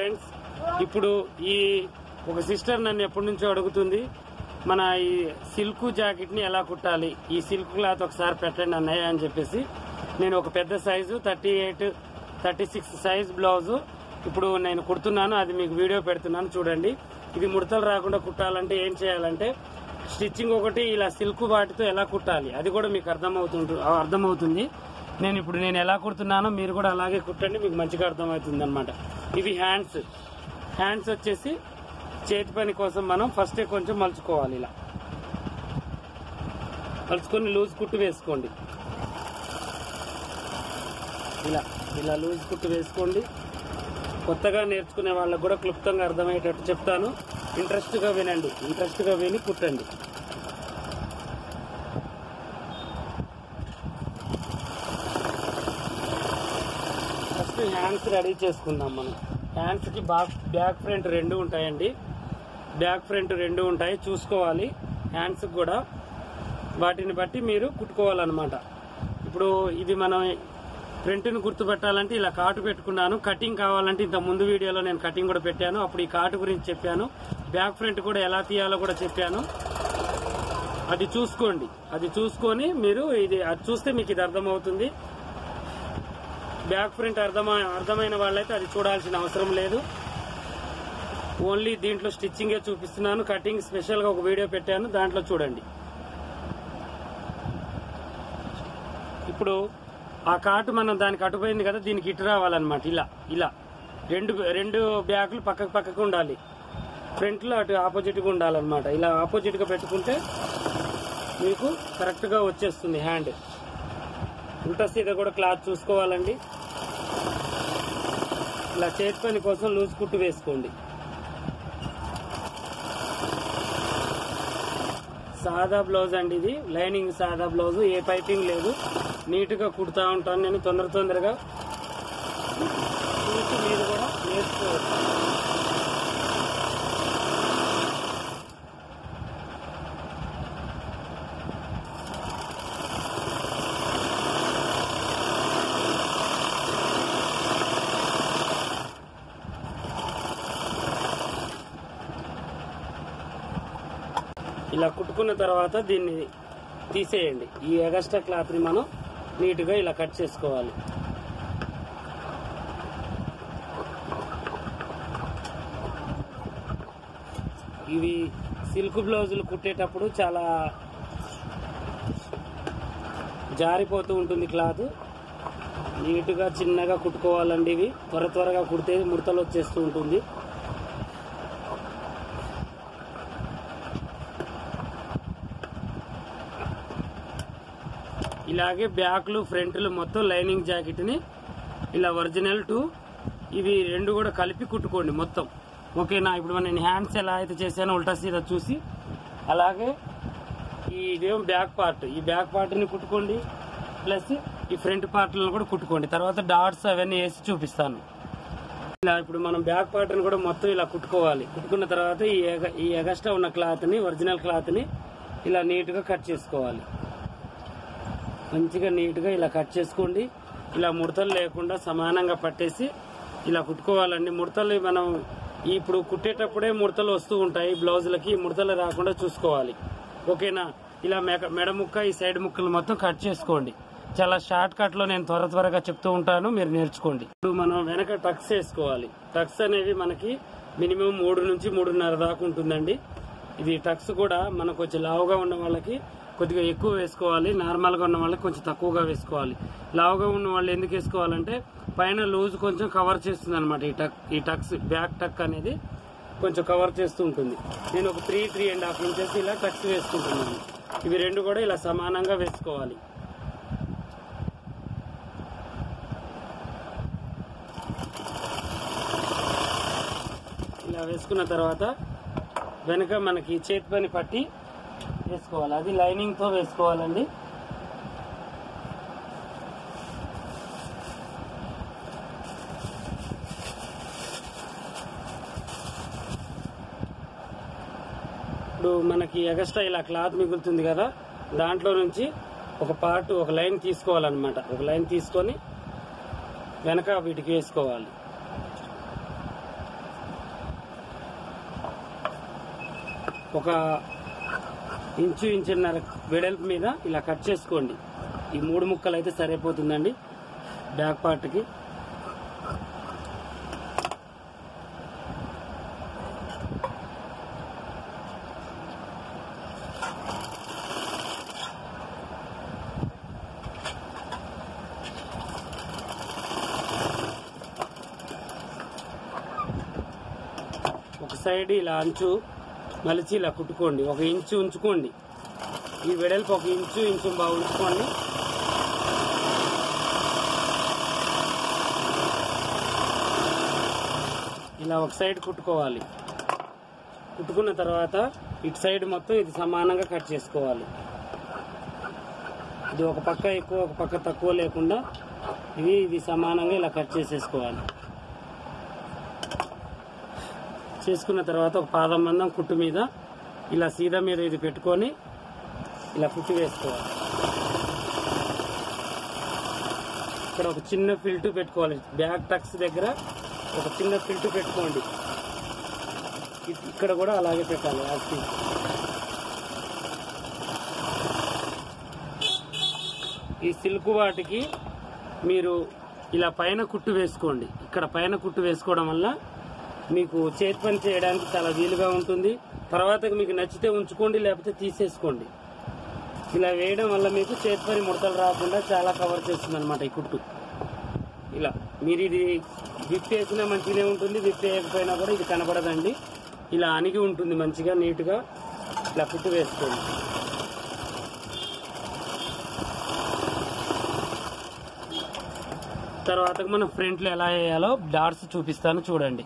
friends ఇప్పుడు ఈ ఒక సిస్టర్ నన్ను ఎప్పటి నుంచో అడుగుతుంది మన ఈ సిల్క్ జాకెట్ ని ఎలా కుట్టాలి ఈ సిల్క్ క్లాత్ ఒకసారి పెట్టండి అన్నయ్య అని చెప్పేసి నేను ఒక పెద్ద size thirty eight thirty six size blouse ఇప్పుడు నేను కుడుతున్నాను అది మీకు వీడియో పెడుతున్నాను చూడండి ఇది ముడతలు రాకుండా కుట్టాలంటే ఏం చేయాలంటే స్టిచ్చింగ్ ఒకటి ఇలా సిల్క్ వాటితో ఎలా కుట్టాలి అది కూడా మీకు అర్థమవుతుంటు అర్థమవుతుంది నేను ఇప్పుడు నేను ఎలా కుడుతున్నానో మీరు కూడా అలాగే కుట్టండి మీకు మంచిగా అర్థమవుతుంది అనమాట ఇవి హ్యాండ్స్ హ్యాండ్స్ వచ్చేసి చేతి పని కోసం మనం ఫస్ట్ కొంచెం మలుచుకోవాలి ఇలా మలుచుకొని లూజ్ కుట్టు వేసుకోండి ఇలా ఇలా లూజ్ కుట్టు వేసుకోండి కొత్తగా నేర్చుకునే వాళ్ళకు కూడా క్లుప్తంగా అర్థమయ్యేటట్టు చెప్తాను ఇంట్రెస్ట్గా వినండి ఇంట్రెస్ట్గా విని కుట్టండి ఫస్ట్ హ్యాండ్స్ రెడీ చేసుకుందాం మనం హ్యాండ్స్ కి బాక్ బ్యాక్ ఫ్రంట్ రెండు ఉంటాయండి బ్యాక్ ఫ్రంట్ రెండు ఉంటాయి చూసుకోవాలి హ్యాండ్స్ కూడా వాటిని బట్టి మీరు కుట్టుకోవాలన్నమాట ఇప్పుడు ఇది మనం ఫ్రంట్ని గుర్తుపెట్టాలంటే ఇలా కాటు పెట్టుకున్నాను కటింగ్ కావాలంటే ఇంత ముందు వీడియోలో నేను కటింగ్ కూడా పెట్టాను అప్పుడు ఈ కాటు గురించి చెప్పాను బ్యాక్ ఫ్రంట్ కూడా ఎలా తీయాలో కూడా చెప్పాను అది చూసుకోండి అది చూసుకొని మీరు ఇది అది చూస్తే మీకు ఇది అర్థమవుతుంది బ్యాక్ ఫ్రంట్ అర్థమై అర్థమైన వాళ్ళైతే అది చూడాల్సిన అవసరం లేదు ఓన్లీ దీంట్లో స్టిచ్చింగే చూపిస్తున్నాను కటింగ్ స్పెషల్ గా ఒక వీడియో పెట్టాను దాంట్లో చూడండి ఇప్పుడు ఆ కాటు మనం దానికి అటుపోయింది కదా దీనికి ఇటు రావాలన్నమాట ఇలా ఇలా రెండు రెండు బ్యాగులు పక్కకు పక్కకు ఉండాలి ఫ్రంట్ లో అటు ఆపోజిట్ గా ఉండాలన్నమాట ఇలా ఆపోజిట్ గా పెట్టుకుంటే మీకు కరెక్ట్ గా వచ్చేస్తుంది హ్యాండ్ ఉల్టా సీదా కూడా క్లాత్ చూసుకోవాలండి ఇలా చేతి పని కోసం లూజ్ కుట్టు వేసుకోండి సాదా బ్లౌజ్ అండి ఇది లైనింగ్ సాదా బ్లౌజ్ ఏ పైపింగ్ లేదు నీట్ గా కుడతా ఉంటాను నేను తొందర తొందరగా చూసి మీరు కూడా నేర్చుకోవచ్చు ఇలా కుట్టుకున్న తర్వాత దీన్ని తీసేయండి ఈ ఎగస్ట్రా క్లాత్ ని మనం నీట్ గా ఇలా కట్ చేసుకోవాలి ఇవి సిల్క్ బ్లౌజులు కుట్టేటప్పుడు చాలా జారిపోతూ ఉంటుంది క్లాత్ నీట్గా చిన్నగా కుట్టుకోవాలండి ఇవి త్వర త్వరగా కుడితే ముడతలు వచ్చేస్తూ ఉంటుంది ఇలాగే బ్యాక్లు ఫ్రంట్లు మొత్తం లైనింగ్ జాకెట్ ని ఇలా ఒరిజినల్ టు ఇవి రెండు కూడా కలిపి కుట్టుకోండి మొత్తం ఓకేనా ఇప్పుడు నేను హ్యాండ్స్ ఎలా అయితే చేశానో ఉల్టా సీదా చూసి అలాగే ఈ ఇదేం బ్యాక్ పార్ట్ ఈ బ్యాక్ పార్ట్ ని కుట్టుకోండి ప్లస్ ఈ ఫ్రంట్ పార్ట్లను కూడా కుట్టుకోండి తర్వాత డాట్స్ అవన్నీ వేసి చూపిస్తాను ఇలా ఇప్పుడు మనం బ్యాక్ పార్ట్ ని కూడా మొత్తం ఇలా కుట్టుకోవాలి కుట్టుకున్న తర్వాత ఈ ఎగ- ఈ ఎగస్ట్రా ఉన్న క్లాత్ ని ఒరిజినల్ క్లాత్ ని ఇలా నీట్ గా కట్ చేసుకోవాలి మంచిగా నీట్గా ఇలా కట్ చేసుకోండి ఇలా ముడతలు లేకుండా సమానంగా పట్టేసి ఇలా కుట్టుకోవాలండి ముడతలు మనం ఇప్పుడు కుట్టేటప్పుడే ముడతలు వస్తూ ఉంటాయి బ్లౌజులకి ఈ ముడతలు రాకుండా చూసుకోవాలి ఓకేనా ఇలా మెక మెడ ముక్క ఈ సైడ్ ముక్కలు మొత్తం కట్ చేసుకోండి చాలా షార్ట్ కట్ లో నేను త్వర త్వరగా చెప్తూ ఉంటాను మీరు నేర్చుకోండి ఇప్పుడు మనం వెనక టక్స్ వేసుకోవాలి టక్స్ అనేవి మనకి మినిమం మూడు నుంచి మూడున్నర దాకా ఉంటుందండి ఇది టక్స్ కూడా మనకు కొంచెం లావుగా ఉన్న వాళ్ళకి కొద్దిగా ఎక్కువ వేసుకోవాలి నార్మల్ గా ఉన్న వాళ్ళకి కొంచెం తక్కువగా వేసుకోవాలి లావుగా ఉన్న వాళ్ళు ఎందుకు వేసుకోవాలంటే పైన లూజ్ కొంచెం కవర్ చేస్తుంది అనమాట ఈ టక్ ఈ టక్స్ బ్యాక్ టక్ అనేది కొంచెం కవర్ చేస్తూ ఉంటుంది నేను ఒక three three and half inches ఇలా టక్స్ వేసుకుంటున్నాను ఇవి రెండు కూడా ఇలా సమానంగా వేసుకోవాలి ఇలా వేసుకున్న తర్వాత వెనుక మనకి చేతి పని పట్టి వేసుకోవాలి అది లైనింగ్ తో వేసుకోవాలండి ఇప్పుడు మనకి ఎగస్ట్రా ఇలా క్లాత్ మిగులుతుంది కదా దాంట్లో నుంచి ఒక పార్ట్ ఒక లైన్ తీసుకోవాలన్నమాట ఒక లైన్ తీసుకొని వెనక వీటికి వేసుకోవాలి ఒక ఇంచు ఇంచున్నర వెడల్పు మీద ఇలా కట్ చేసుకోండి ఈ మూడు ముక్కలు అయితే సరిపోతుందండి బ్యాక్ పార్ట్కి ఒక సైడ్ ఇలా అంచు మలిచి ఇలా కుట్టుకోండి ఒక ఇంచు ఉంచుకోండి ఈ వెడల్పు ఒక ఇంచు ఇంచు బాగా ఉంచుకోండి ఇలా ఒక సైడ్ కుట్టుకోవాలి కుట్టుకున్న తర్వాత ఇటు సైడ్ మొత్తం ఇది సమానంగా కట్ చేసుకోవాలి ఇది ఒక పక్క ఎక్కువ ఒక పక్క తక్కువ లేకుండా ఇవి ఇది సమానంగా ఇలా కట్ చేసేసుకోవాలి చేసుకున్న తర్వాత ఒక పాదం మందం కుట్టు మీద ఇలా సీదా మీద ఇది పెట్టుకొని ఇలా కుట్టి వేసుకోవాలి ఇక్కడ ఒక చిన్న ఫిల్ట్ పెట్టుకోవాలి బ్యాక్ టక్స్ దగ్గర ఒక చిన్న ఫిల్ట్ పెట్టుకోండి ఇ- ఇక్కడ కూడా అలాగే పెట్టాలి యాక్టివ్ ఈ సిల్క్ వాటికి మీరు ఇలా పైన కుట్టు వేసుకోండి ఇక్కడ పైన కుట్టు వేసుకోవడం వల్ల మీకు చేతి పని చేయడానికి చాలా వీలుగా ఉంటుంది తర్వాత మీకు నచ్చితే ఉంచుకోండి లేకపోతే తీసేసుకోండి ఇలా వేయడం వల్ల మీకు చేతి పని ముడతలు రాకుండా చాలా కవర్ చేస్తుంది అనమాట ఈ కుట్టు ఇలా మీరు ఇది విప్పేసినా మంచిగానే ఉంటుంది విప్పేయకపోయినా కూడా ఇది కనబడదండి ఇలా అణిగి ఉంటుంది మంచిగా నీట్గా ఇలా కుట్టు వేసుకోండి తర్వాత మనం ఫ్రంట్లో ఎలా వేయాలో డాట్స్ చూపిస్తాను చూడండి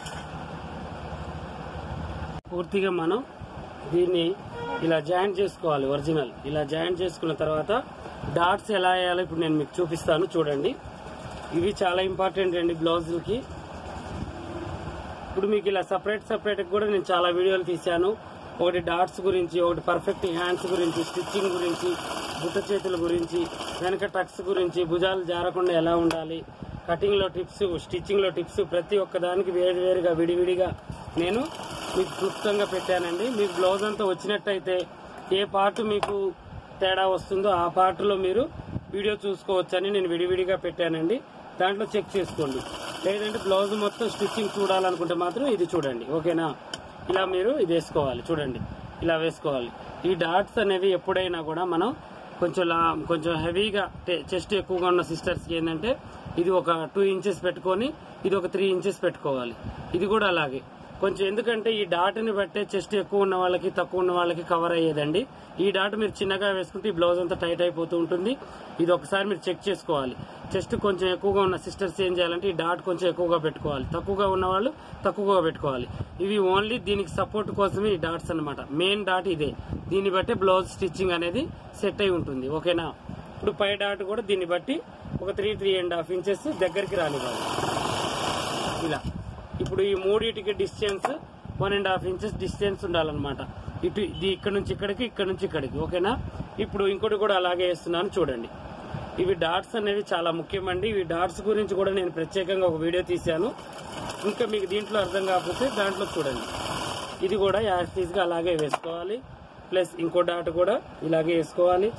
పూర్తిగా మనం దీన్ని ఇలా జాయింట్ చేసుకోవాలి ఒరిజినల్ ఇలా జాయింట్ చేసుకున్న తర్వాత డాట్స్ ఎలా వేయాలో ఇప్పుడు నేను మీకు చూపిస్తాను చూడండి ఇవి చాలా ఇంపార్టెంట్ అండి బ్లౌజులకి ఇప్పుడు మీకు ఇలా సపరేట్ సపరేట్ కూడా నేను చాలా వీడియోలు తీశాను ఒకటి డాట్స్ గురించి ఒకటి పర్ఫెక్ట్ హ్యాండ్స్ గురించి స్టిచ్చింగ్ గురించి బుట్ట చేతుల గురించి వెనక టక్స్ గురించి భుజాలు జారకుండా ఎలా ఉండాలి కటింగ్ లో టిప్స్ స్టిచ్చింగ్ లో టిప్స్ ప్రతి ఒక్క దానికి వేరు వేరుగా విడివిడిగా నేను మీకు క్లుప్తంగా పెట్టానండి మీకు బ్లౌజ్ అంతా వచ్చినట్టయితే ఏ పార్ట్ మీకు తేడా వస్తుందో ఆ పార్ట్లో మీరు వీడియో చూసుకోవచ్చని నేను విడివిడిగా పెట్టానండి దాంట్లో చెక్ చేసుకోండి లేదంటే బ్లౌజ్ మొత్తం స్టిచ్చింగ్ చూడాలనుకుంటే మాత్రం ఇది చూడండి ఓకేనా ఇలా మీరు ఇది వేసుకోవాలి చూడండి ఇలా వేసుకోవాలి ఈ డాట్స్ అనేవి ఎప్పుడైనా కూడా మనం కొంచెం లా కొంచెం హెవీగా చెస్ట్ ఎక్కువగా ఉన్న సిస్టర్స్కి ఏంటంటే ఇది ఒక టూ ఇంచెస్ పెట్టుకొని ఇది ఒక త్రీ ఇంచెస్ పెట్టుకోవాలి ఇది కూడా అలాగే కొంచెం ఎందుకంటే ఈ డాట్ని బట్టే చెస్ట్ ఎక్కువ ఉన్న వాళ్ళకి తక్కువ ఉన్న వాళ్ళకి కవర్ అయ్యేదండి ఈ డాట్ మీరు చిన్నగా వేసుకుంటే ఈ బ్లౌజ్ అంతా టైట్ అయిపోతూ ఉంటుంది ఇది ఒకసారి మీరు చెక్ చేసుకోవాలి చెస్ట్ కొంచెం ఎక్కువగా ఉన్న సిస్టర్స్ ఏం చేయాలంటే ఈ డాట్ కొంచెం ఎక్కువగా పెట్టుకోవాలి తక్కువగా ఉన్న వాళ్ళు తక్కువగా పెట్టుకోవాలి ఇవి ఓన్లీ దీనికి సపోర్ట్ కోసమే ఈ డాట్స్ అన్నమాట మెయిన్ డాట్ ఇదే దీన్ని బట్టే బ్లౌజ్ స్టిచ్చింగ్ అనేది సెట్ అయి ఉంటుంది ఓకేనా ఇప్పుడు పై డాట్ కూడా దీన్ని బట్టి ఒక three three and half inches దగ్గరికి రానివ్వాలి ఇలా ఇప్పుడు ఈ మూడింటికి distance one and half inches distance ఉండాలన్నమాట ఇటు ఇది ఇక్కడ నుంచి ఇక్కడికి ఇక్కడ నుంచి ఇక్కడికి ఓకేనా ఇప్పుడు ఇంకోటి కూడా అలాగే వేస్తున్నాను చూడండి ఇవి డాట్స్ అనేవి చాలా ముఖ్యమండి ఇవి డాట్స్ గురించి కూడా నేను ప్రత్యేకంగా ఒక వీడియో తీశాను ఇంకా మీకు దీంట్లో అర్థం కాకపోతే దాంట్లో చూడండి ఇది కూడా యాజ్ గా అలాగే వేసుకోవాలి ప్లస్ ఇంకో డాట్ కూడా ఇలాగే వేసుకోవాలి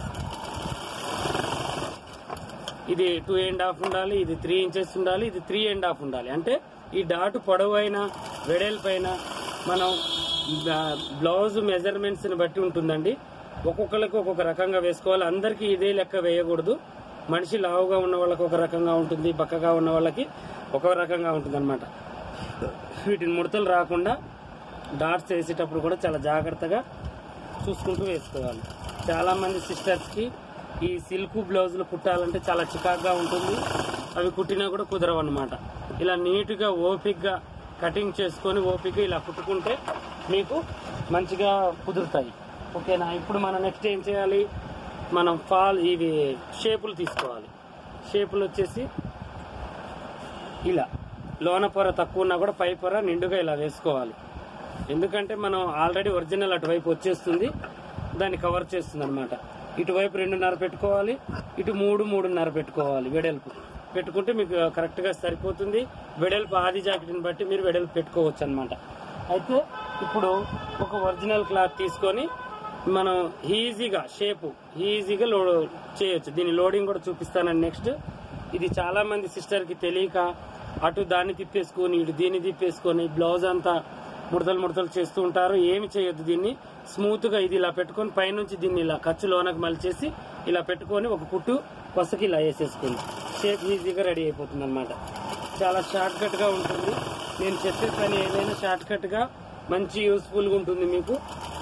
ఇది టూ అండ్ హాఫ్ ఉండాలి ఇది త్రీ ఇంచెస్ ఉండాలి ఇది త్రీ అండ్ హాఫ్ ఉండాలి అంటే ఈ డాట్ పొడవైన వెడల్పైన మనం బ్లా- బ్లౌజ్ మెజర్మెంట్స్ ని బట్టి ఉంటుందండి ఒక్కొక్కరికి ఒక్కొక్క రకంగా వేసుకోవాలి అందరికీ ఇదే లెక్క వేయకూడదు మనిషి లావుగా ఉన్న వాళ్ళకి ఒక రకంగా ఉంటుంది బక్కగా ఉన్న వాళ్ళకి ఒక రకంగా ఉంటుంది అనమాట వీటిని ముడతలు రాకుండా డాట్స్ వేసేటప్పుడు కూడా చాలా జాగ్రత్తగా చూసుకుంటూ వేసుకోవాలి చాలా మంది సిస్టర్స్ కి ఈ సిల్క్ బ్లౌజులు కుట్టాలంటే చాలా చికాగ్గా ఉంటుంది అవి కుట్టినా కూడా కుదరవు అనమాట ఇలా నీట్ గా ఓపిక్ గా కటింగ్ చేసుకొని ఓపిక ఇలా కుట్టుకుంటే మీకు మంచిగా కుదురుతాయి ఓకేనా ఇప్పుడు మనం నెక్స్ట్ ఏం చేయాలి మనం ఫాల్ ఇవి షేపులు తీసుకోవాలి షేపులు వచ్చేసి ఇలా లోన పొర తక్కువ ఉన్నా కూడా పై పొర నిండుగా ఇలా వేసుకోవాలి ఎందుకంటే మనం ఆల్రెడీ ఒరిజినల్ అటువైపు వచ్చేస్తుంది దాన్ని కవర్ చేస్తుంది అనమాట ఇటువైపు రెండున్నర పెట్టుకోవాలి ఇటు మూడు మూడున్నర పెట్టుకోవాలి వెడల్పు పెట్టుకుంటే మీకు కరెక్ట్ గా సరిపోతుంది వెడల్పు ఆది జాకెట్ని బట్టి మీరు వెడల్పు పెట్టుకోవచ్చు అనమాట అయితే ఇప్పుడు ఒక ఒరిజినల్ క్లాత్ తీసుకొని మనం ఈజీగా షేపు ఈజీగా లోడ్ చేయొచ్చు దీని లోడింగ్ కూడా చూపిస్తానండి నెక్స్ట్ ఇది చాలా మంది సిస్టర్ కి తెలియక అటు దాన్ని తిప్పేసుకొని ఇటు దీన్ని తిప్పేసుకొని బ్లౌజ్ అంతా ముడతలు ముడతలు చేస్తూ ఉంటారు ఏమి చేయొద్దు దీన్ని స్మూత్ గా ఇది ఇలా పెట్టుకొని పైనుంచి దీన్ని ఇలా ఖర్చు లోనకు మలిచేసి ఇలా పెట్టుకొని ఒక కుట్టు కొసకి ఇలా వేసేసుకోండి షేప్ ఈజీగా రెడీ అయిపోతుంది అనమాట చాలా షార్ట్ కట్ గా ఉంటుంది నేను చెప్పే పని ఏదైనా షార్ట్ కట్ గా మంచి యూస్ఫుల్ గా ఉంటుంది మీకు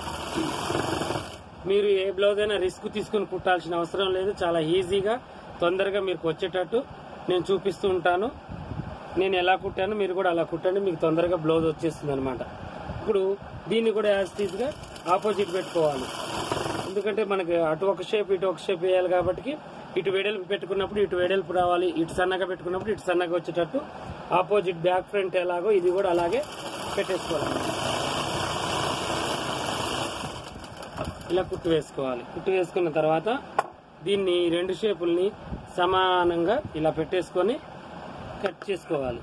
మీరు ఏ బ్లౌజ్ అయినా రిస్క్ తీసుకుని కుట్టాల్సిన అవసరం లేదు చాలా ఈజీగా తొందరగా మీకు వచ్చేటట్టు నేను చూపిస్తూ ఉంటాను నేను ఎలా కుట్టాను మీరు కూడా అలా కుట్టండి మీకు తొందరగా బ్లౌజ్ వచ్చేస్తుంది అనమాట ఇప్పుడు దీన్ని కూడా యాజ్ గా ఆపోజిట్ పెట్టుకోవాలి ఎందుకంటే మనకి అటు ఒక షేప్ ఇటు ఒక షేప్ వేయాలి కాబట్టి ఇటు వెడల్పు పెట్టుకున్నప్పుడు ఇటు వెడల్పు రావాలి ఇటు సన్నగా పెట్టుకున్నప్పుడు ఇటు సన్నగా వచ్చేటట్టు ఆపోజిట్ బ్యాక్ ఫ్రంట్ ఎలాగో ఇది కూడా అలాగే పెట్టేసుకోవాలి ఇలా కుట్టు వేసుకోవాలి కుట్టు వేసుకున్న తర్వాత దీన్ని రెండు షేపుల్ని సమానంగా ఇలా పెట్టేసుకొని కట్ చేసుకోవాలి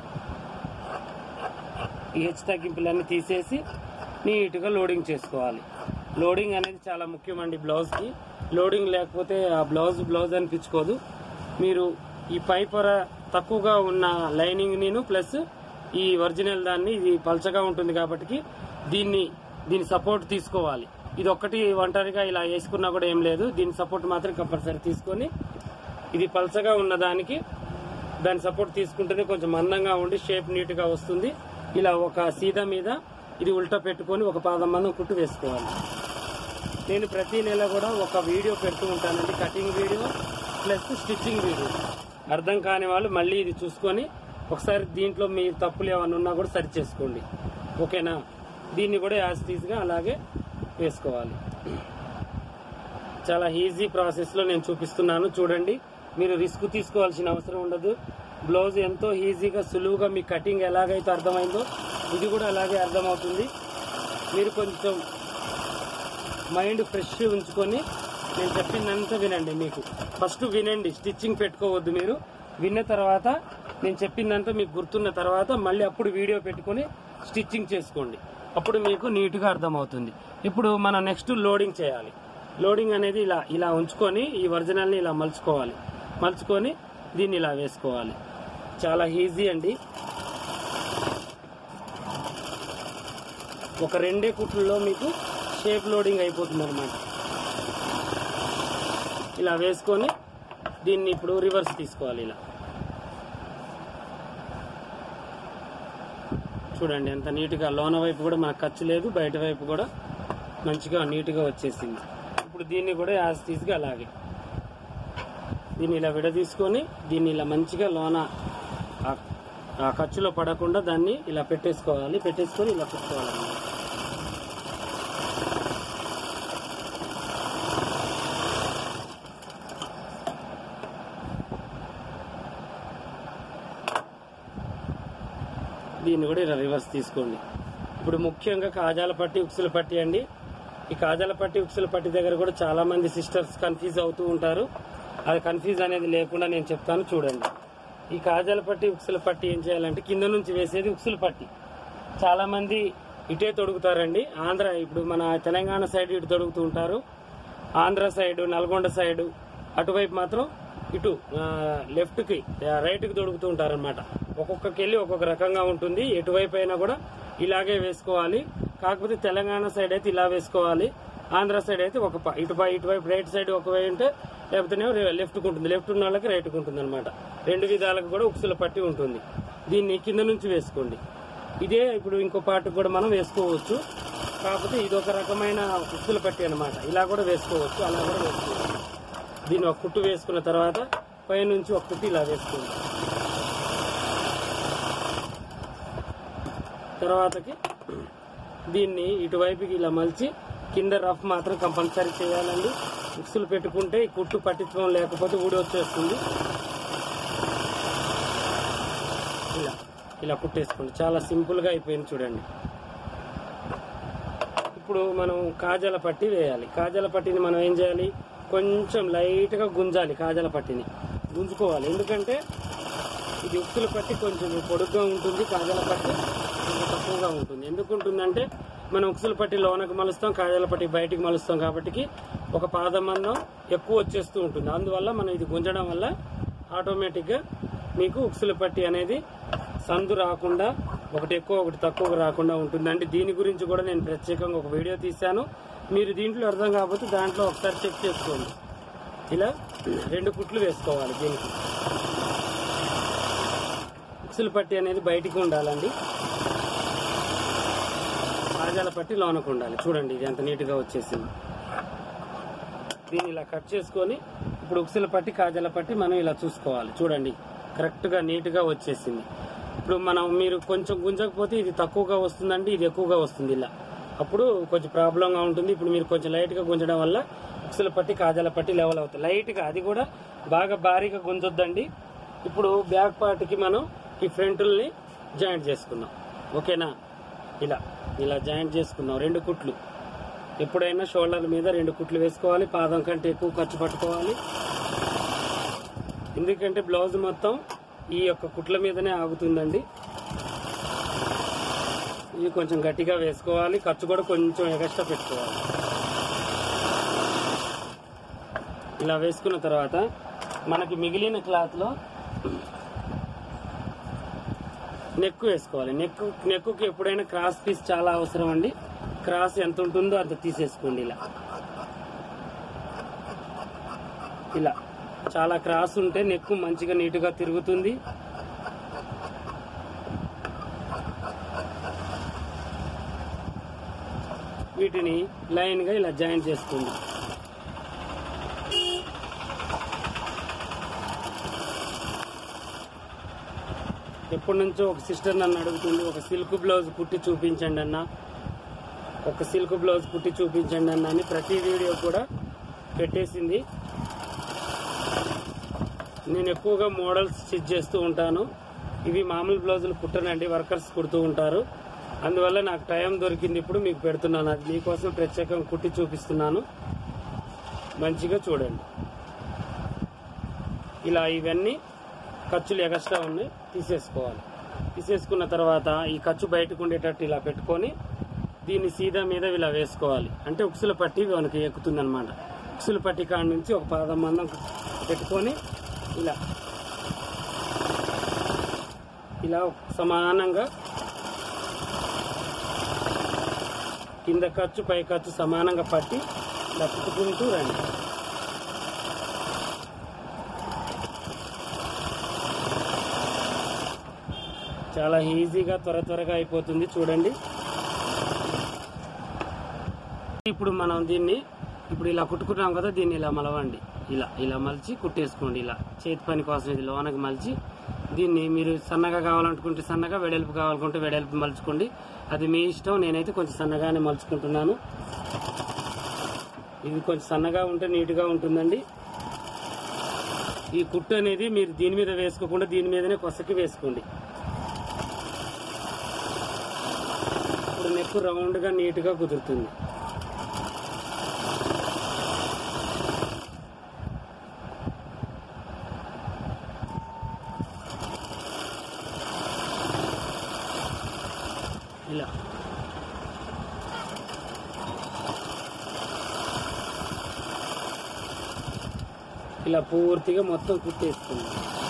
ఈ హెచ్చు తగ్గింపులన్నీ తీసేసి నీట్గా లోడింగ్ చేసుకోవాలి లోడింగ్ అనేది చాలా ముఖ్యమండి బ్లౌజ్కి లోడింగ్ లేకపోతే ఆ బ్లౌజ్ బ్లౌజ్ అనిపించుకోదు మీరు ఈ పై పొర తక్కువగా ఉన్న లైనింగ్ నేను ప్లస్ ఈ ఒరిజినల్ దాన్ని ఇది పల్చగా ఉంటుంది కాబట్టి దీన్ని దీని సపోర్ట్ తీసుకోవాలి ఇది ఒక్కటి ఒంటరిగా ఇలా వేసుకున్నా కూడా ఏం లేదు దీని సపోర్ట్ మాత్రం కంపల్సరీ తీసుకొని ఇది పల్చగా ఉన్న దానికి దాని సపోర్ట్ తీసుకుంటేనే కొంచెం మందంగా ఉండి షేప్ నీట్ గా వస్తుంది ఇలా ఒక సీదా మీద ఇది ఉల్టా పెట్టుకొని ఒక పాదం మందం కుట్టు వేసుకోవాలి నేను ప్రతి నెల కూడా ఒక వీడియో పెడుతూ ఉంటానండి cutting video plus stitching video అర్థం కాని వాళ్ళు మళ్ళీ ఇది చూసుకొని ఒకసారి దీంట్లో మీ తప్పులు ఏమైనా ఉన్నా కూడా సరి చేసుకోండి ఓకేనా దీన్ని కూడా యాజ్ గా అలాగే వేసుకోవాలి చాలా ఈజీ ప్రాసెస్ లో నేను చూపిస్తున్నాను చూడండి మీరు రిస్క్ తీసుకోవాల్సిన అవసరం ఉండదు బ్లౌజ్ ఎంతో ఈజీగా సులువుగా మీ కటింగ్ ఎలాగైతే అర్థమైందో ఇది కూడా అలాగే అర్థమవుతుంది మీరు కొంచెం మైండ్ ఫ్రెష్ ఉంచుకొని నేను చెప్పిందంతా వినండి మీకు ఫస్ట్ వినండి స్టిచ్చింగ్ పెట్టుకోవద్దు మీరు విన్న తర్వాత నేను చెప్పిందంతా మీకు గుర్తున్న తర్వాత మళ్ళీ అప్పుడు వీడియో పెట్టుకొని స్టిచ్చింగ్ చేసుకోండి అప్పుడు మీకు నీట్గా అర్థమవుతుంది ఇప్పుడు మనం నెక్స్ట్ లోడింగ్ చేయాలి లోడింగ్ అనేది ఇలా ఇలా ఉంచుకొని ఈ ఒరిజినల్ని ఇలా మలుచుకోవాలి మలుచుకొని దీన్ని ఇలా వేసుకోవాలి చాలా ఈజీ అండి ఒక రెండే కుట్లలో మీకు షేప్ లోడింగ్ అయిపోతుంది అనమాట ఇలా వేసుకొని దీన్ని ఇప్పుడు రివర్స్ తీసుకోవాలి ఇలా చూడండి ఎంత నీట్గా లోన వైపు కూడా మనకు ఖర్చు లేదు బయట వైపు కూడా మంచిగా నీట్గా వచ్చేసింది ఇప్పుడు దీన్ని కూడా యాజ్ తీసుగా అలాగే దీన్ని ఇలా విడదీసుకొని దీన్ని ఇలా మంచిగా లోన ఆ- ఆ ఖర్చులో పడకుండా దాన్ని ఇలా పెట్టేసుకోవాలి పెట్టేసుకొని ఇలా కుట్టుకోవాలన్నమాట దీన్ని కూడా ఇలా రివర్స్ తీసుకోండి ఇప్పుడు ముఖ్యంగా కాజాల పట్టి ఉక్సుల పట్టి అండి ఈ కాజాల పట్టి ఉక్సుల పట్టి దగ్గర కూడా చాలా మంది సిస్టర్స్ కన్ఫ్యూజ్ అవుతూ ఉంటారు అది కన్ఫ్యూజ్ అనేది లేకుండా నేను చెప్తాను చూడండి ఈ కాజాల పట్టి ఉక్సుల పట్టి ఏం చేయాలంటే కింద నుంచి వేసేది ఉక్సుల పట్టి చాలా మంది ఇటే తొడుగుతారండి ఆంధ్ర ఇప్పుడు మన తెలంగాణ సైడ్ ఇటు తొడుగుతూ ఉంటారు ఆంధ్ర సైడ్ నల్గొండ సైడ్ అటువైపు మాత్రం ఇటు లెఫ్ట్ కి రైట్ కి దొడుకుతూ ఉంటారన్నమాట ఒక్కొక్కకి వెళ్ళి ఒక్కొక్క రకంగా ఉంటుంది ఎటువైపు అయినా కూడా ఇలాగే వేసుకోవాలి కాకపోతే తెలంగాణ సైడ్ అయితే ఇలా వేసుకోవాలి ఆంధ్ర సైడ్ అయితే ఒక ప- ఇటు పై- ఇటువైపు రైట్ సైడ్ ఒక వై ఉంటే లేకపోతే లెఫ్ట్ కు ఉంటుంది లెఫ్ట్ ఉన్న వాళ్ళకి రైట్ కు ఉంటుంది అనమాట రెండు విధాలకు కూడా ఉక్సుల పట్టి ఉంటుంది దీన్ని కింద నుంచి వేసుకోండి ఇదే ఇప్పుడు ఇంకో పార్ట్ కూడా మనం వేసుకోవచ్చు కాకపోతే ఇది ఒక రకమైన ఉక్కుల పట్టి అన్నమాట ఇలా కూడా వేసుకోవచ్చు అలా కూడా వేసుకోవచ్చు దీన్ని ఒక కుట్టు వేసుకున్న తర్వాత పైనుంచి ఒక కుట్టు ఇలా వేసుకోండి తర్వాతకి దీన్ని ఇటువైపుకి ఇలా మలిచి కింద రఫ్ మాత్రం కంపల్సరీ చేయాలండి మిక్సులు పెట్టుకుంటే ఈ కుట్టు పట్టించడం లేకపోతే ఊడి వచ్చేస్తుంది ఇలా ఇలా కుట్టేసుకోండి చాలా సింపుల్ గా అయిపోయింది చూడండి ఇప్పుడు మనం కాజల పట్టి వేయాలి కాజల పట్టిని మనం ఏం చేయాలి కొంచెం లైట్ గా గుంజాలి కాజల పట్టిని గుంజుకోవాలి ఎందుకంటే ఇది ఉక్కుల పట్టి కొంచెం పొడుగ్గా ఉంటుంది కాజల పట్టి కొంచెం తక్కువగా ఎక్కువగా ఉంటుంది ఎందుకు ఉంటుందంటే మనం ఉక్సుల పట్టి లోనకు మలుస్తాం కాజాల పట్టి బయటికి మలుస్తాం కాబట్టి ఒక పాదం మందం ఎక్కువ వచ్చేస్తూ ఉంటుంది అందువల్ల మనం ఇది గుంజడం వల్ల ఆటోమేటిక్గా మీకు ఉక్సుల పట్టి అనేది సందు రాకుండా ఒకటి ఎక్కువ ఒకటి తక్కువ రాకుండా ఉంటుందండి దీని గురించి కూడా నేను ప్రత్యేకంగా ఒక వీడియో తీశాను మీరు దీంట్లో అర్థం కాకపోతే దాంట్లో ఒకసారి చెక్ చేసుకోండి ఇలా రెండు కుట్లు వేసుకోవాలి దీనికి ఉక్సుల పట్టి అనేది బయటికి ఉండాలండి కాజాల పట్టి లోనకు ఉండాలి చూడండి ఇది ఎంత నీట్గా వచ్చేసింది దీన్ని ఇలా కట్ చేసుకొని ఇప్పుడు ఉక్సుల పట్టి కాజాల పట్టి మనం ఇలా చూసుకోవాలి చూడండి కరెక్ట్గా నీట్గా వచ్చేసింది ఇప్పుడు మనం మీరు కొంచెం గుంజకపోతే ఇది తక్కువగా వస్తుందండి ఇది ఎక్కువగా వస్తుంది ఇలా అప్పుడు కొంచెం ప్రాబ్లంగా ఉంటుంది ఇప్పుడు మీరు కొంచెం లైట్గా గుంజడం వల్ల ఉక్సుల పట్టి కాజాల పట్టి లెవెల్ అవుతాయి లైట్గా అది కూడా బాగా భారీగా గుంజొద్దండి ఇప్పుడు బ్యాక్ పార్ట్కి మనం ఈ ఫ్రంట్ని జాయింట్ చేసుకుందాం ఓకేనా ఇలా ఇలా జాయింట్ చేసుకుందాం రెండు కుట్లు ఎప్పుడైనా షోల్డర్ మీద రెండు కుట్లు వేసుకోవాలి పాదం కంటే ఎక్కువ ఖర్చు పట్టుకోవాలి ఎందుకంటే బ్లౌజ్ మొత్తం ఈ యొక్క కుట్ల మీదనే ఆగుతుందండి ఇవి కొంచెం గట్టిగా వేసుకోవాలి ఖర్చు కూడా కొంచెం ఎగస్ట్రా పెట్టుకోవాలి ఇలా వేసుకున్న తర్వాత మనకి మిగిలిన క్లాత్లో నెక్ వేసుకోవాలి నెక్ నెక్కి ఎప్పుడైనా క్రాస్ పీస్ చాలా అవసరం అండి క్రాస్ ఎంత ఉంటుందో అంత తీసేసుకోండి ఇలా ఇలా చాలా క్రాస్ ఉంటే నెక్ మంచిగా నీట్గా తిరుగుతుంది వీటిని లైన్ గా ఇలా జాయిన్ చేసుకోండి ఎప్పటి నుంచో ఒక సిస్టర్ నన్ను అడుగుతుంది ఒక సిల్క్ బ్లౌజ్ కుట్టి చూపించండి అన్న ఒక సిల్క్ బ్లౌజ్ కుట్టి చూపించండి అన్న అని ప్రతి వీడియో కూడా పెట్టేసింది నేను ఎక్కువగా మోడల్స్ స్టిచ్ చేస్తూ ఉంటాను ఇవి మామూలు బ్లౌజులు కుట్టనండి వర్కర్స్ కుడుతూ ఉంటారు అందువల్ల నాకు టైం దొరికింది ఇప్పుడు మీకు పెడుతున్నాను అది మీకోసం ప్రత్యేకంగా కుట్టి చూపిస్తున్నాను మంచిగా చూడండి ఇలా ఇవన్నీ ఖర్చులు ఎగస్ట్రా ఉన్నాయి తీసేసుకోవాలి తీసేసుకున్న తర్వాత ఈ ఖర్చు బయటకు ఉండేటట్టు ఇలా పెట్టుకొని దీన్ని సీదా మీద ఇలా వేసుకోవాలి అంటే ఉక్సుల పట్టి మనకి ఎక్కుతుంది అనమాట ఉక్సుల పట్టి కాడ నుంచి ఒక పాదం మందం పెట్టుకొని ఇలా ఇలా సమానంగా కింద ఖర్చు పై ఖర్చు సమానంగా పట్టి ఇలా పుట్టుకుంటూ రండి చాలా ఈజీగా త్వర త్వరగా అయిపోతుంది చూడండి ఇప్పుడు మనం దీన్ని ఇప్పుడు ఇలా కుట్టుకున్నాం కదా దీన్ని ఇలా మలవండి ఇలా ఇలా మలిచి కుట్టేసుకోండి ఇలా చేతి పని కోసం ఇది లోనకి మలిచి దీన్ని మీరు సన్నగా కావాలనుకుంటే సన్నగా వెడల్పు కావాలనుకుంటే వెడల్పు మలుచుకోండి అది మీ ఇష్టం నేనైతే కొంచెం సన్నగానే మలుచుకుంటున్నాను ఇది కొంచెం సన్నగా ఉంటే నీట్గా ఉంటుందండి ఈ కుట్టు అనేది మీరు దీని మీద వేసుకోకుండా దీని మీదనే కొసకి వేసుకోండి ఇప్పుడు నెక్ రౌండ్ గా నీట్ గా కుదురుతుంది ఇలా ఇలా పూర్తిగా మొత్తం కుట్టేస్తుంది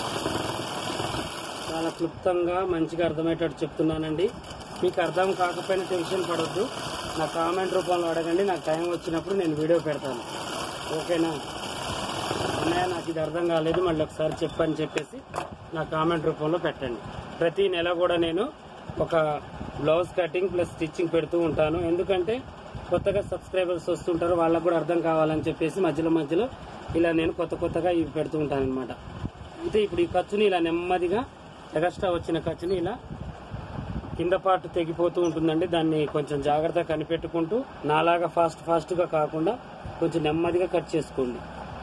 చాలా క్లుప్తంగా మంచిగా అర్థమయ్యేటట్టు చెప్తున్నానండి మీకు అర్థం కాకపోయినా టెన్షన్ పడొద్దు నా కామెంట్ రూపంలో అడగండి నాకు టైం వచ్చినప్పుడు నేను వీడియో పెడతాను ఓకేనా అన్నయ్య నాకు ఇది అర్థం కాలేదు మళ్ళీ ఒకసారి చెప్పని చెప్పేసి నా కామెంట్ రూపంలో పెట్టండి ప్రతి నెల కూడా నేను ఒక బ్లౌజ్ కటింగ్ ప్లస్ స్టిచ్చింగ్ పెడుతూ ఉంటాను ఎందుకంటే కొత్తగా సబ్స్క్రైబర్స్ వస్తుంటారు వాళ్ళకు కూడా అర్థం కావాలని చెప్పేసి మధ్యలో మధ్యలో ఇలా నేను కొత్త కొత్తగా ఇవి పెడుతూ ఉంటాను అనమాట అయితే ఇప్పుడు ఈ ఖర్చుని ఇలా నెమ్మదిగా ఎగస్ట్రా వచ్చిన ఖర్చుని ఇలా కింద పార్ట్ తెగిపోతూ ఉంటుందండి దాన్ని కొంచెం జాగ్రత్తగా కనిపెట్టుకుంటూ నాలాగా ఫాస్ట్ ఫాస్ట్గా కాకుండా కొంచెం నెమ్మదిగా కట్ చేసుకోండి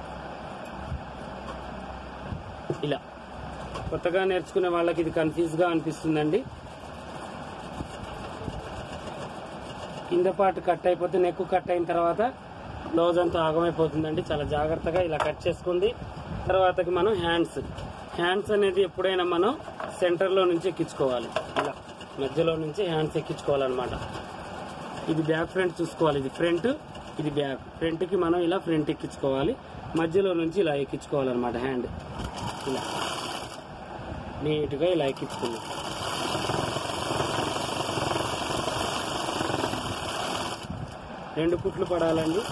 ఇలా కొత్తగా నేర్చుకునే వాళ్ళకి ఇది కన్ఫ్యూజ్గా అనిపిస్తుందండి కింద పార్ట్ కట్ అయిపోతే నెక్ కట్ అయిన తర్వాత బ్లౌజ్ అంతా ఆగమైపోతుందండి చాలా జాగ్రత్తగా ఇలా కట్ చేసుకుంది తర్వాతకి మనం హ్యాండ్స్ హ్యాండ్స్ అనేది ఎప్పుడైనా మనం సెంటర్లో నుంచి ఎక్కించుకోవాలి ఇలా మధ్యలో నుంచి హ్యాండ్స్ ఎక్కించుకోవాలన్నమాట ఇది బ్యాక్ ఫ్రంట్ చూసుకోవాలి ఇది ఫ్రంట్ ఇది బ్యాక్ ఫ్రంట్ కి మనం ఇలా ఫ్రంట్ ఎక్కించుకోవాలి మధ్యలో నుంచి ఇలా ఎక్కించుకోవాలన్నమాట హ్యాండ్ ఇలా నీట్గా ఇలా ఎక్కించుకుందాం రెండు కుట్లు పడాలండి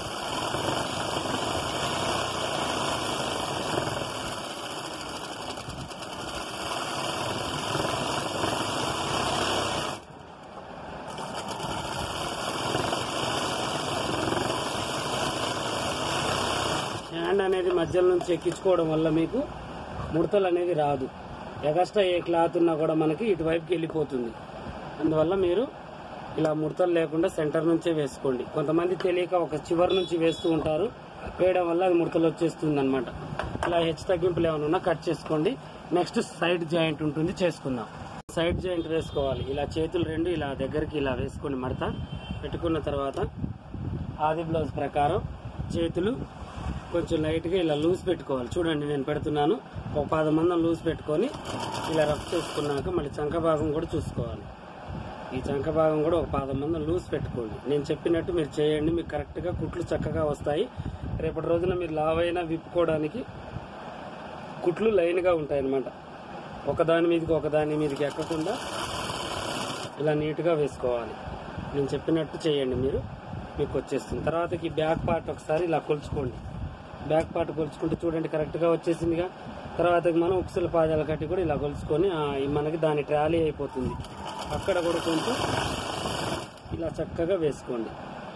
హ్యాండ్ అనేది మధ్యలో నుంచి ఎక్కించుకోవడం వల్ల మీకు ముడతలు అనేది రాదు ఎగస్ట్రా ఏ క్లాత్ ఉన్నా కూడా మనకి ఇటువైపుకి వెళ్ళిపోతుంది అందువల్ల మీరు ఇలా ముడతలు లేకుండా సెంటర్ నుంచే వేసుకోండి కొంతమంది తెలియక ఒక చివరి నుంచి వేస్తూ ఉంటారు వేయడం వల్ల అది ముడతలు వచ్చేస్తుంది అనమాట ఇలా హెచ్చు తగ్గింపులు ఏమైనా ఉన్నా కట్ చేసుకోండి నెక్స్ట్ సైడ్ జాయింట్ ఉంటుంది చేసుకుందాం సైడ్ జాయింట్ వేసుకోవాలి ఇలా చేతులు రెండు ఇలా దగ్గరికి ఇలా వేసుకోండి మడత పెట్టుకున్న తర్వాత ఆది బ్లౌజ్ ప్రకారం చేతులు కొంచెం లైట్గా ఇలా లూజ్ పెట్టుకోవాలి చూడండి నేను పెడుతున్నాను ఒక పది మందం లూజ్ పెట్టుకొని ఇలా రఫ్ చేసుకున్నాక మళ్ళీ చంక భాగం కూడా చూసుకోవాలి ఈ చంక భాగం కూడా ఒక పాదం మందం లూజ్ పెట్టుకోండి నేను చెప్పినట్టు మీరు చేయండి మీకు కరెక్ట్గా కుట్లు చక్కగా వస్తాయి రేపటి రోజున మీరు లావైనా విప్పుకోవడానికి కుట్లు లైన్గా ఉంటాయి అన్నమాట ఒకదాని మీదకి ఒకదాని మీదకి ఎక్కకుండా ఇలా నీట్గా వేసుకోవాలి నేను చెప్పినట్టు చేయండి మీరు మీకు వచ్చేస్తుంది తర్వాతకి బ్యాక్ పార్ట్ ఒకసారి ఇలా కొలుచుకోండి బ్యాక్ పార్ట్ కొలుచుకుంటే చూడండి కరెక్ట్గా వచ్చేసిందిగా తర్వాత మనం ఉక్సుల పాదాలు కట్టి కూడా ఇలా కొలుచుకొని ఆ, ఈ మనకి దాని ట్రాలీ అయిపోతుంది అక్కడ కూడా కొంచెం ఇలా చక్కగా వేసుకోండి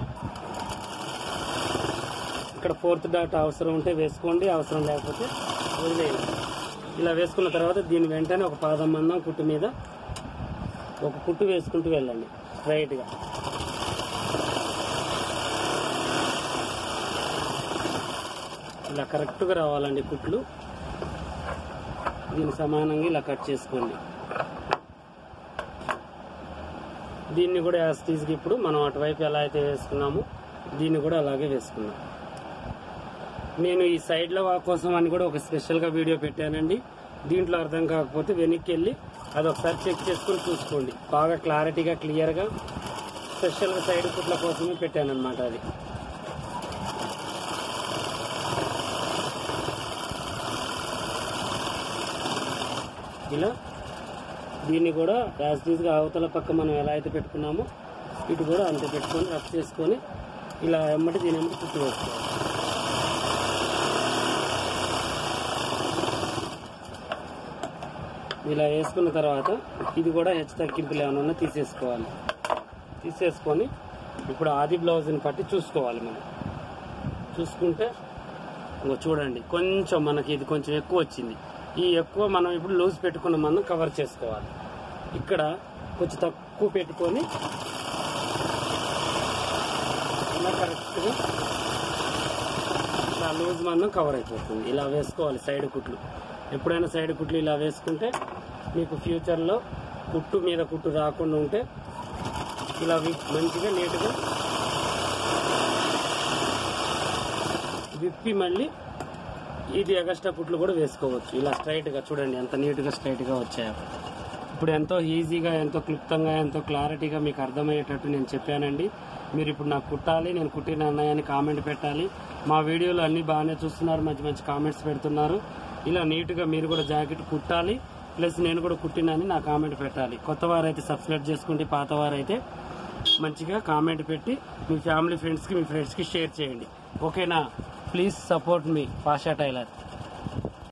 ఇక్కడ ఫోర్త్ డాట్ అవసరం ఉంటే వేసుకోండి అవసరం లేకపోతే వదిలేయండి ఇలా వేసుకున్న తర్వాత దీని వెంటనే ఒక పాదం మందం కుట్టు మీద ఒక కుట్టు వేసుకుంటూ వెళ్ళండి స్ట్రైట్గా ఇలా కరెక్ట్గా రావాలండి కుట్లు దీన్ని సమానంగా ఇలా కట్ చేసుకోండి దీన్ని కూడా యాస్టీస్కి ఇప్పుడు మనం అటువైపు ఎలా అయితే వేసుకున్నామో దీన్ని కూడా అలాగే వేసుకున్నాం నేను ఈ సైడ్ల వాక్ కోసం అని కూడా ఒక స్పెషల్గా వీడియో పెట్టానండి దీంట్లో అర్థం కాకపోతే వెనక్కి వెళ్ళి అది ఒకసారి చెక్ చేసుకొని చూసుకోండి బాగా క్లారిటీగా క్లియర్గా స్పెషల్గా సైడ్ కుట్ల కోసమే పెట్టానన్నమాట అది ఇలా దీన్ని కూడా యాజ్టీజ్గా అవతల పక్క మనం ఎలా అయితే పెట్టుకున్నామో ఇటు కూడా అంతే పెట్టుకొని రఫ్ చేసుకొని ఇలా ఎమ్మటి దీని ఎమ్మటి కుట్టు వేసుకోవాలి ఇలా వేసుకున్న తర్వాత ఇది కూడా హెచ్చు తగ్గింపులు ఏమైనా ఉన్నా తీసేసుకోవాలి తీసేసుకొని ఇప్పుడు ఆది బ్లౌజ్ని పట్టి చూసుకోవాలి మనం చూసుకుంటే ఇంకో చూడండి కొంచెం మనకి ఇది కొంచెం ఎక్కువ వచ్చింది ఈ ఎక్కువ మనం ఇప్పుడు లూజ్ పెట్టుకున్న మనం కవర్ చేసుకోవాలి ఇక్కడ కొంచెం తక్కువ పెట్టుకొని ఇలా కరెక్ట్గా ఇలా లూజ్ మందం కవర్ అయిపోతుంది ఇలా వేసుకోవాలి సైడ్ కుట్లు ఎప్పుడైనా సైడ్ కుట్లు ఇలా వేసుకుంటే మీకు ఫ్యూచర్లో కుట్టు మీద కుట్టు రాకుండా ఉంటే ఇలా వి- మంచిగా నీట్గా విప్పి మళ్ళీ ఇది ఎగస్ట్రా కుట్లు కూడా వేసుకోవచ్చు ఇలా స్ట్రైట్ గా చూడండి ఎంత నీట్ గా స్ట్రైట్ గా వచ్చాయో ఇప్పుడు ఎంతో ఈజీగా ఎంతో క్లుప్తంగా ఎంతో క్లారిటీగా మీకు అర్థమయ్యేటట్టు నేను చెప్పానండి మీరు ఇప్పుడు నాకు కుట్టాలి నేను కుట్టిన అన్నయ్యని కామెంట్ పెట్టాలి మా వీడియోలు అన్ని బాగానే చూస్తున్నారు మంచి మంచి కామెంట్స్ పెడుతున్నారు ఇలా నీట్గా మీరు కూడా జాకెట్ కుట్టాలి ప్లస్ నేను కూడా కుట్టినని నా కామెంట్ పెట్టాలి కొత్త వారైతే సబ్స్క్రైబ్ చేసుకుంటే పాత వారైతే మంచిగా కామెంట్ పెట్టి మీ ఫ్యామిలీ ఫ్రెండ్స్కి మీ ఫ్రెండ్స్కి షేర్ చేయండి ఓకేనా ప్లీజ్ సపోర్ట్ మీ పాషా టైలర్